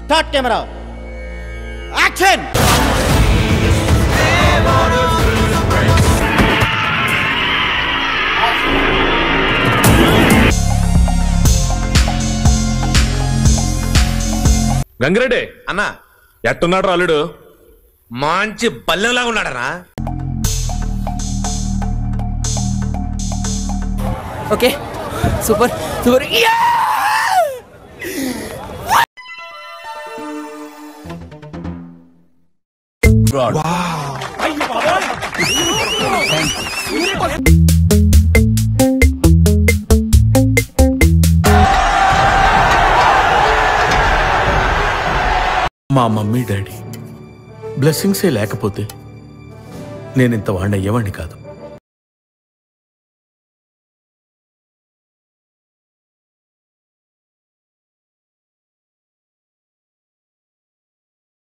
start camera action Gangireddy అన్నా ఎట్టున్నాడు రాలుడు మంచి బల్లెంలా ఉన్నాడనా ఓకే సూపర్ సూపర్ మా మమ్మీ డాడీ బ్లెస్సింగ్సే లేకపోతే నేను ఇంత వాడిని అయ్యేవాడిని కాదు